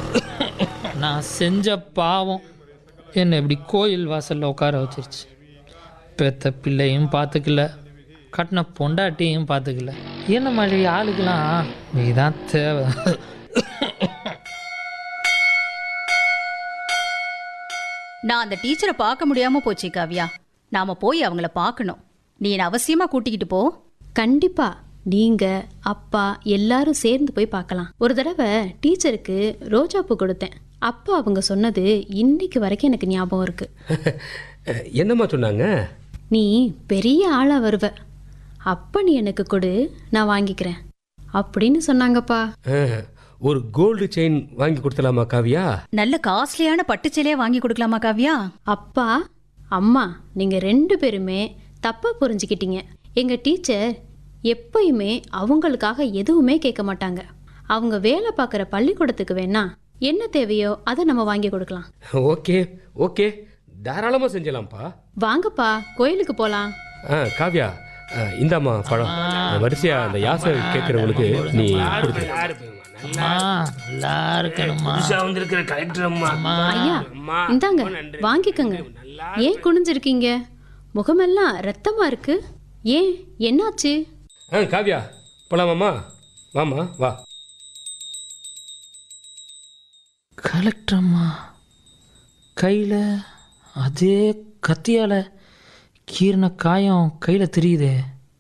நான் செஞ்ச பாவம் என்னை இப்படி கோயில் வாசலில் உட்கார வச்சிருச்சு பெத்த பிள்ளையும் பார்த்துக்கல கட்டின பொண்டாட்டியும் பார்த்துக்கல என்ன மாதிரி ஆளுக்கெல்லாம் நீ தான் தேவை நான் அந்த டீச்சரை பார்க்க முடியாம போச்சு காவ்யா நாம போய் அவங்கள பார்க்கணும் நீ என்னை அவசியமா கூட்டிக்கிட்டு போ கண்டிப்பா நீங்க அப்பா எல்லாரும் சேர்ந்து போய் பார்க்கலாம் ஒரு தடவை டீச்சருக்கு ரோஜாப்பூ கொடுத்தேன் அப்பா அவங்க சொன்னது இன்னைக்கு வரைக்கும் எனக்கு ஞாபகம் இருக்கு என்னம்மா சொன்னாங்க நீ பெரிய ஆளா வருவ அப்ப நீ எனக்கு கொடு நான் வாங்கிக்கிறேன் அப்படின்னு சொன்னாங்கப்பா அஹ், ஒரு கோல்டு செயின் வாங்கி கொடுத்தலாமா காவியா நல்ல காஸ்ட்லியான பட்டுச்சேலையா வாங்கி கொடுக்கலாமா காவ்யா அப்பா அம்மா நீங்க ரெண்டு பேருமே தப்பா புரிஞ்சுக்கிட்டீங்க எங்க டீச்சர் எப்பயுமே அவங்களுக்காக எதுவுமே கேட்க மாட்டாங்க அவங்க வேலை பார்க்குற பள்ளிக்கூடத்துக்கு வேணா என்ன தேவையோ அதை நம்ம வாங்கி கொடுக்கலாம் ஓகே ஓகே தாராளமாக செஞ்சலாம்ப்பா வாங்கப்பா கோயிலுக்கு போலாம் ஆ காவியா ஆ, இந்தாம்மா பழம் வரிசையா அந்த யாசை கேட்குறவங்களுக்கு நீ கொடுத்து அம்மா நல்லா இருக்கணுமா வந்திருக்கிற கலெக்டர் அம்மா ஐயா இந்தாங்க வாங்கிக்கோங்க ஏன் குனிஞ்சிருக்கீங்க முகமெல்லாம் ரத்தமா இருக்கு ஏன் என்னாச்சு ஆ காவியா போலாமாம்மா வாம்மா வா கலெக்டர் அம்மா கையில் அதே கத்தியால் கீறின காயம் கையில் தெரியுதே